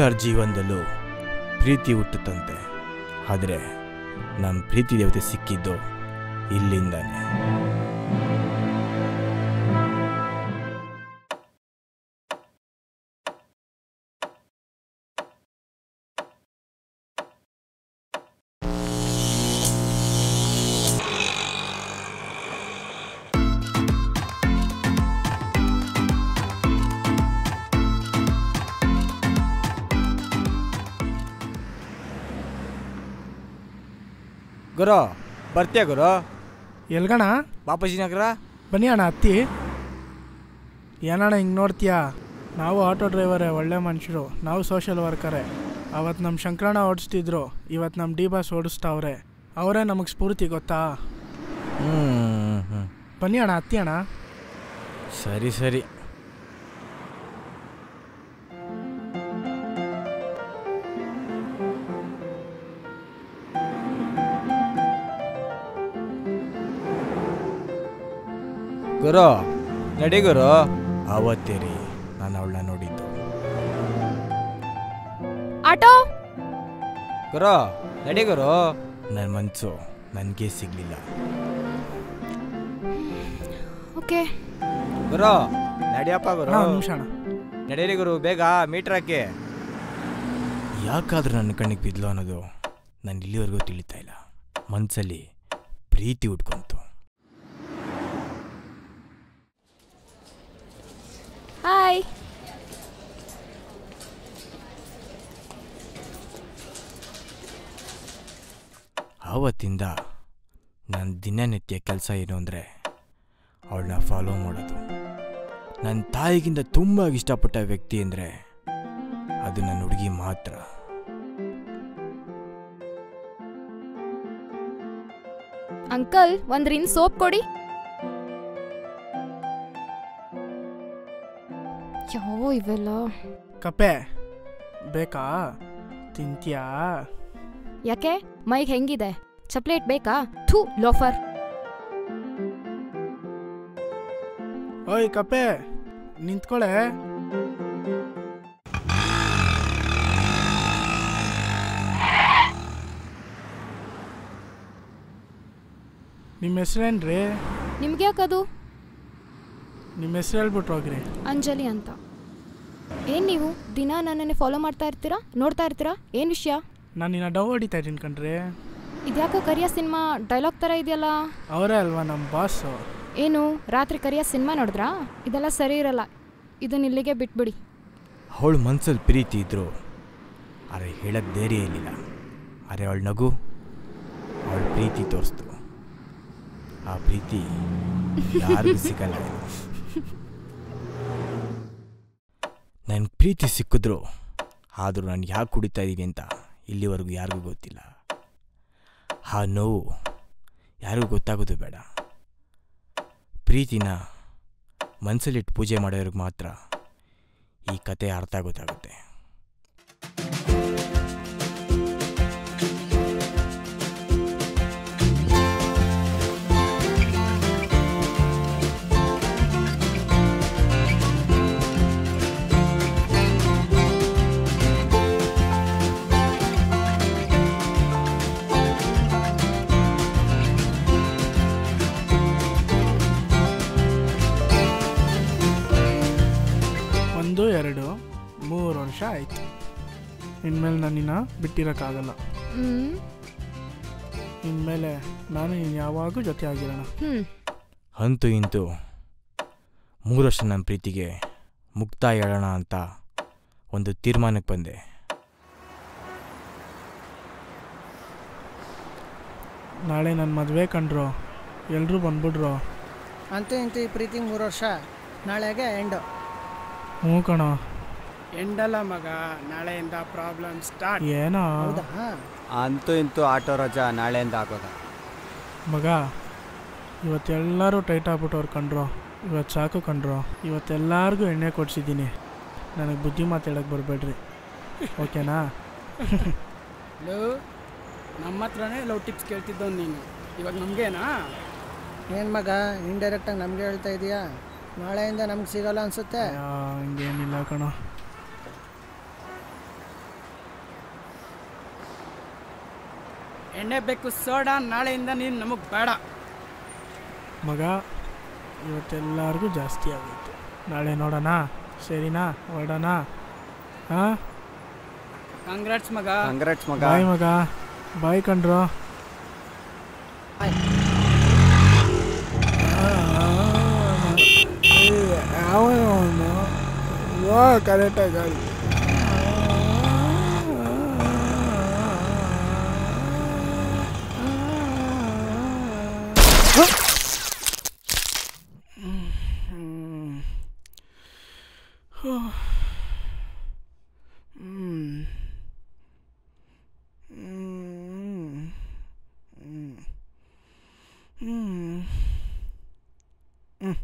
ಎಲ್ಲರ ಜೀವನದಲ್ಲೂ ಪ್ರೀತಿ ಹುಟ್ಟುತ್ತಂತೆ ಆದರೆ ನಮ್ಮ ಪ್ರೀತಿ ದೇವತೆ ಸಿಕ್ಕಿದ್ದು ಇಲ್ಲಿಂದಾನೆ ಗುರು ಬರ್ತೀಯ ಗುರು ಎಲ್ಗಣ ಬಾಪೂಜಿ ನಗರ ಬನ್ನಿ ಅಣ್ಣ ಹತ್ತಿ ಏನಣ್ಣ ಹಿಂಗೆ ನೋಡ್ತೀಯಾ ನಾವು ಆಟೋ ಡ್ರೈವರೇ ಒಳ್ಳೆ ಮನುಷ್ಯರು ನಾವು ಸೋಷಿಯಲ್ ವರ್ಕರೇ ಅವತ್ತು ನಮ್ಮ ಶಂಕರಣ್ಣ ಓಡಿಸ್ತಿದ್ರು ಇವತ್ತು ನಮ್ಮ ಡಿ ಬಾಸ್ ಓಡಿಸ್ತಾವ್ರೆ ಅವರೇ ನಮಗೆ ಸ್ಫೂರ್ತಿ ಗೊತ್ತಾ ಹ್ಞೂ ಹ್ಞೂ ಬನ್ನಿ ಅಣ್ಣ ಹತ್ತಿ ಅಣ್ಣ ಸರಿ ಸರಿ ಗುರು ನಡಿ ಗುರು ಅವತ್ತೇ ರೀ ನಾನು ಅವಳನ್ನ ನೋಡಿದ್ದು ಆಟೋ ಗುರು ನಡಿ ಗುರು ನನ್ನ ಮನಸ್ಸು ನನಗೆ ಸಿಗಲಿಲ್ಲ ಓಕೆ ಗುರು ನಡಿಯಪ್ಪ ಗುರು ಅಣ್ಣ ಒಂದು ನಿಮಿಷ ಅಣ್ಣ ನಡೀರಿ ಗುರು ಬೇಗ ಮೀಟ್ರ್ ಹಾಕಿ ಯಾಕಾದ್ರೂ ನನ್ನ ಕಣ್ಣಿಗೆ ಬಿದ್ಲು ಅನ್ನೋದು ನಾನು ಇಲ್ಲಿವರೆಗೂ ತಿಳಿತಾ ಇಲ್ಲ ಮನಸ್ಸಲ್ಲಿ ಪ್ರೀತಿ ಉಟ್ಕೊಂತು ಹಾಯ್ ಆವತ್ತಿಂದ ನನ್ನ ದಿನನಿತ್ಯ ಕೆಲಸ ಏನು ಅಂದರೆ ಅವಳನ್ನ ಫಾಲೋ ಮಾಡೋದು ನನ್ನ ತಾಯಿಗಿಂತ ತುಂಬ ಇಷ್ಟಪಟ್ಟ ವ್ಯಕ್ತಿ ಅಂದರೆ ಅದು ನನ್ನ ಹುಡುಗಿ ಮಾತ್ರ ಅಂಕಲ್ ಒಂದ್ ರಿನ್ ಸೋಪ್ ಕೊಡಿ ಯಾವ ಇವೆಲ್ಲ ಕಪ್ಪೆ ಬೇಕಾ ತಿಂತೀಯಾ ಯಾಕೆ ಮೈಗೆ ಹೆಂಗಿದೆ ಚಪ್ಲೇಟ್ ಬೇಕಾ ಥೂ ಲೋಫರ್ ಓಯ್ ಕಪ್ಪೆ ನಿಂತ್ಕೊಳೆ ನಿಮ್ಮ ಹೆಸ್ರೇನ್ರಿ ನಿಮ್ಗೆ ಯಾಕದು ನಿಮ್ಮ ಹೆಸ್ರು ಹೇಳ್ಬಿಟ್ಟು ಹೋಗ್ರಿ ಅಂಜಲಿ ಅಂತ ಏನ್ ನೀವು ದಿನ ನನ್ನನ್ನೇ ಫಾಲೋ ಮಾಡ್ತಾ ಇರ್ತೀರಾ ನೋಡ್ತಾ ಇರ್ತೀರಾ ಏನ್ ವಿಷಯ ನಾನು ನಿನ್ನ ಡವ್ ಹೊಡಿತಾ ಇದ್ದೀನಿ ಕಣ್ರಿ ಇದ್ಯಾಕೋ ಕರಿಯ ಸಿನಿಮಾ ಡೈಲಾಗ್ ತರ ಇದೆಯಲ್ಲ ಅವರೇ ಅಲ್ವಾ ನಮ್ಮ ಬಾಸು ಏನು ರಾತ್ರಿ ಕರಿಯ ಸಿನಿಮಾ ನೋಡಿದ್ರಾ ಇದೆಲ್ಲ ಸರಿ ಇರಲ್ಲ ಇದನ್ನ ಇಲ್ಲಿಗೆ ಬಿಟ್ಬಿಡಿ ಅವಳ ಮನ್ಸಲ್ಲಿ ಪ್ರೀತಿ ಇದ್ರು ಆದರೆ ಹೇಳಕ್ಕೆ ಧೈರ್ಯ ಇರಲಿಲ್ಲ ಆದರೆ ಅವಳ ನಗು ಅವಳ ಪ್ರೀತಿ ತೋರಿಸ್ತು ಆ ಪ್ರೀತಿ ಯಾರಿಗೂ ಸಿಗಲ್ಲ ನನ್ನ ಪ್ರೀತಿ ಸಿಕ್ಕಿದ್ರು ಆದರೂ ನಾನು ಯಾಕೆ ಕುಡಿತಾ ಇದ್ದೀನಿ ಅಂತ ಇಲ್ಲಿವರೆಗೂ ಯಾರಿಗೂ ಗೊತ್ತಿಲ್ಲ ಆ ನೋವು ಯಾರಿಗೂ ಗೊತ್ತಾಗೋದು ಬೇಡ ಪ್ರೀತಿನ ಮನಸ್ಸಲ್ಲಿಟ್ಟು ಪೂಜೆ ಮಾಡೋರಿಗೆ ಮಾತ್ರ ಈ ಕತೆ ಅರ್ಥ ಗೊತ್ತಾಗುತ್ತೆ ಒಂದು ಎರಡು ಮೂರು ವರ್ಷ ಆಯಿತು ಇನ್ಮೇಲೆ ನಾನು ನಿನ್ನ ಬಿಟ್ಟಿರೋಕ್ಕಾಗಲ್ಲ ಹ್ಮ್ ಇನ್ಮೇಲೆ ನಾನು ನೀನು ಯಾವಾಗೂ ಜೊತೆ ಆಗಿರೋಣ ಹ್ಮ್ ಅಂತೂ ಇಂತೂ ಮೂರು ವರ್ಷ ನನ್ನ ಪ್ರೀತಿಗೆ ಮುಕ್ತಾಯ ಹೇಳೋಣ ಅಂತ ಒಂದು ತೀರ್ಮಾನಕ್ಕೆ ಬಂದೆ ನಾಳೆ ನನ್ನ ಮದುವೆ ಕಂಡ್ರು ಎಲ್ಲರೂ ಬಂದ್ಬಿಡ್ರು ಅಂತೂ ಇಂತೂ ಈ ಪ್ರೀತಿ ಮೂರು ವರ್ಷ ನಾಳೆಗೆ ಎಂಡು ಹ್ಞೂ ಕಣೋ ಎಂಡಲ್ಲ ಮಗ ನಾಳೆಯಿಂದ ಪ್ರಾಬ್ಲಮ್ ಸ್ಟಾರ್ಟ್ ಏನೋ ಹೌದಾ ಅಂತೂ ಇಂತೂ ಆಟೋ ರಜಾ ನಾಳೆಯಿಂದ ಆಗೋದ ಮಗ ಇವತ್ತೆಲ್ಲರೂ ಟೈಟ್ ಆಗ್ಬಿಟ್ಟವ್ರು ಕಂಡ್ರು ಇವತ್ತು ಸಾಕು ಕಂಡ್ರು ಇವತ್ತೆಲ್ಲರಿಗೂ ಎಣ್ಣೆ ಕೊಡ್ಸಿದ್ದೀನಿ ನನಗೆ ಬುದ್ಧಿ ಮಾತಾಡೋಕ್ಕೆ ಬರಬೇಡ್ರಿ ಓಕೆನಾ ಲವ್ ನಮ್ಮ ಹತ್ರನೇ ಲವ್ ಟಿಪ್ಸ್ ಕೇಳ್ತಿದ್ದವ್ ನೀನು ಇವಾಗ ನಮಗೇನಾ ಏನು ಮಗ ಇಂಡೈರೆಕ್ಟಾಗಿ ನಮಗೆ ಹೇಳ್ತಾ ಇದೀಯಾ ನಾಳೆಯಿಂದ ನಮ್ಗೆ ಸಿಗಲ್ಲ ಅನ್ಸುತ್ತೆ ಅಯ್ಯೋ, ಹಂಗೇನಿಲ್ಲ ಕಣೋ ಎಣ್ಣೆ ಬೇಕು ಸೋಡಾ ನಾಳೆಯಿಂದ ನೀನು ನಮಗೆ ಬೇಡ ಮಗ ಇವತ್ತೆಲ್ಲರಿಗೂ ಜಾಸ್ತಿ ಆಗೋಯ್ತು ನಾಳೆ ನೋಡೋಣ ಸರಿನಾ ಹೊರಡೋಣ ಹಾಂ ಕಾಂಗ್ರಾಟ್ಸ್ ಮಗ ಕಂಗ್ರಾಟ್ಸ್ ಮಗ ಬಾಯ್ ಮಗ ಬಾಯ್ ಕಣ್ರು ಅವನು ವಾ ಕರೆಕ್ಟಾಗಿ ಹ್ಞೂ Mm. Mm. Mm. Mm.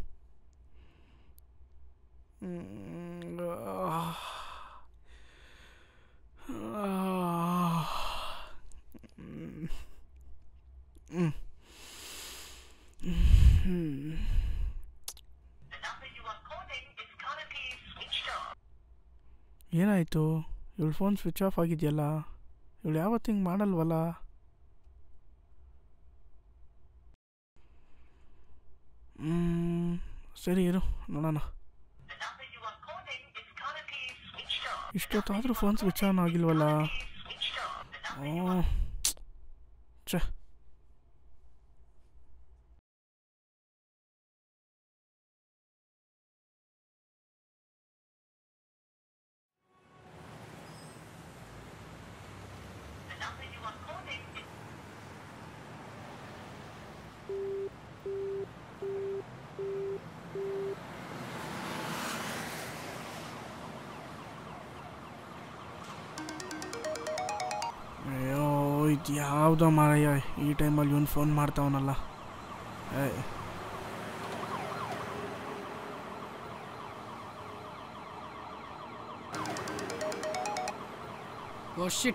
Mm. Ah. Ah. Mm. Mm. Mm. ಏನಾಯಿತು ಇವಳು ಫೋನ್ ಸ್ವಿಚ್ ಆಫ್ ಆಗಿದೆಯಲ್ಲ ಇವಳು ಯಾವತ್ತು ಹಿಂಗೆ ಮಾಡಲ್ವಲ್ಲ ಹ್ಮ್, ಸರಿ ಇರು ನೋಡೋಣ ಇಷ್ಟೊತ್ತಾದರೂ ಫೋನ್ ಸ್ವಿಚ್ ಆನ್ ಆಗಿಲ್ವಲ್ಲ ಓ ಛೆ ಅಯ್ಯೋ ಇದು ಯಾವುದೋ ಮಾರಯ್ಯ ಈ ಟೈಮಲ್ಲಿ ಇವನು ಫೋನ್ ಮಾಡ್ತಾವನಲ್ಲ ಏ ಓ ಶಿಟ್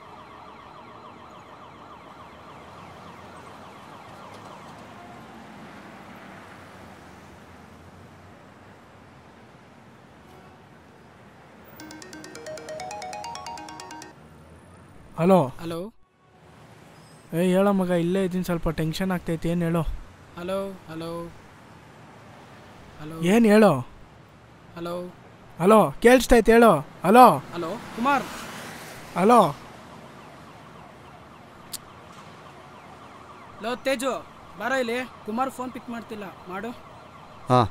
ಹಲೋ ಹಲೋ ಏ ಹೇಳೋ ಮಗ ಇಲ್ಲೇ ಇದ್ದೀನಿ ಸ್ವಲ್ಪ ಟೆನ್ಷನ್ ಆಗ್ತೈತೆ ಏನು ಹೇಳೋ ಹಲೋ ಹಲೋ ಹಲೋ ಏನು ಹೇಳೋ ಹಲೋ ಹಲೋ ಕೇಳಿಸ್ತೈತೆ ಹೇಳೋ ಹಲೋ ಹಲೋ ಕುಮಾರ್ ಹಲೋ ಲೋ ತೇಜು ಬಾರೋ ಇಲ್ಲಿ ಕುಮಾರ್ ಫೋನ್ ಪಿಕ್ ಮಾಡ್ತಿಲ್ಲ ಮಾಡು ಹಾಂ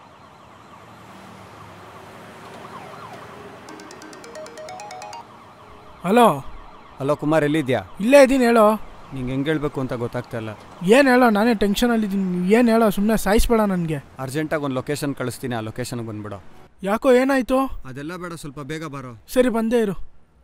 ಹಲೋ ಹಲೋ ಕುಮಾರ್ ಎಲ್ಲಿದ್ಯಾ ಇಲ್ಲೇ ಇದ್ದೀನಿ ಹೇಳೋ ನಿಂಗೆ ಹೆಂಗೆ ಹೇಳ್ಬೇಕು ಅಂತ ಗೊತ್ತಾಗ್ತಾ ಇಲ್ಲ ಏನು ಹೇಳೋ ನಾನೇ ಟೆನ್ಷನಲ್ಲಿದ್ದೀನಿ ಏನು ಹೇಳೋ ಸುಮ್ಮನೆ ಸಾಯಿಸ್ಬೇಡ ನನಗೆ ಅರ್ಜೆಂಟಾಗಿ ಒಂದು ಲೊಕೇಶನ್ ಕಳಿಸ್ತೀನಿ ಆ ಲೊಕೇಶನ್ಗೆ ಬಂದ್ಬಿಡು ಯಾಕೋ ಏನಾಯಿತು ಅದೆಲ್ಲ ಬೇಡ ಸ್ವಲ್ಪ ಬೇಗ ಬರೋ ಸರಿ ಬಂದೇ ಇರು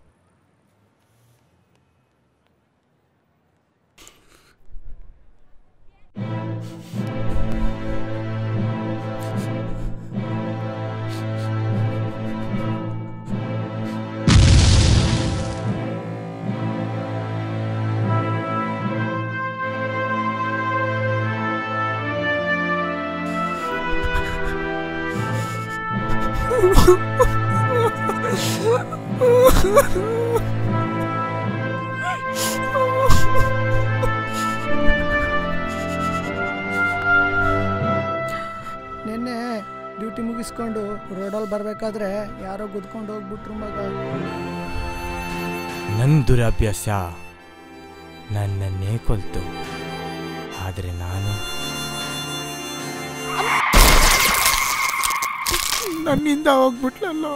ನಿನ್ನೆ ಡ್ಯೂಟಿ ಮುಗಿಸ್ಕೊಂಡು ರೋಡಲ್ಲಿ ಬರಬೇಕಾದ್ರೆ ಯಾರೋ ಗುದ್ಕೊಂಡು ಹೋಗ್ಬಿಟ್ರು ಮಗ ನನ್ನ ದುರಭ್ಯಾಸ ನನ್ನನ್ನೇ ಕೊಲ್ತು ಆದರೆ ನಾನು ನನ್ನಿಂದ ಹೋಗ್ಬಿಟ್ಲಲ್ಲೋ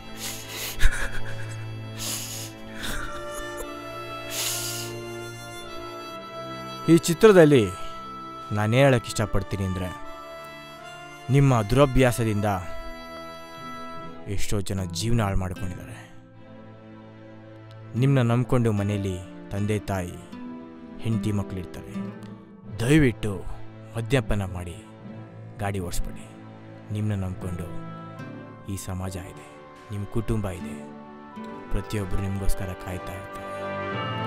ಈ ಚಿತ್ರದಲ್ಲಿ ನಾನು ಹೇಳಕ್ಕೆ ಇಷ್ಟಪಡ್ತೀನಿ ಅಂದರೆ ನಿಮ್ಮ ದುರಭ್ಯಾಸದಿಂದ ಎಷ್ಟೋ ಜನ ಜೀವನ ಹಾಳು ಮಾಡ್ಕೊಂಡಿದ್ದಾರೆ ನಿಮ್ಮನ್ನ ನಂಬ್ಕೊಂಡು ಮನೇಲಿ ತಂದೆ ತಾಯಿ ಹೆಂಡತಿ ಮಕ್ಕಳಿರ್ತಾರೆ ದಯವಿಟ್ಟು ಮದ್ಯಪಾನ ಮಾಡಿ ಗಾಡಿ ಓಡಿಸ್ಬೇಡಿ ನಿಮ್ಮನ್ನ ನಂಬ್ಕೊಂಡು ಈ ಸಮಾಜ ಇದೆ ನಿಮ್ಮ ಕುಟುಂಬ ಇದೆ ಪ್ರತಿಯೊಬ್ಬರು ನಿಮಗೋಸ್ಕರ ಕಾಯ್ತಾ ಇರ್ತಾರೆ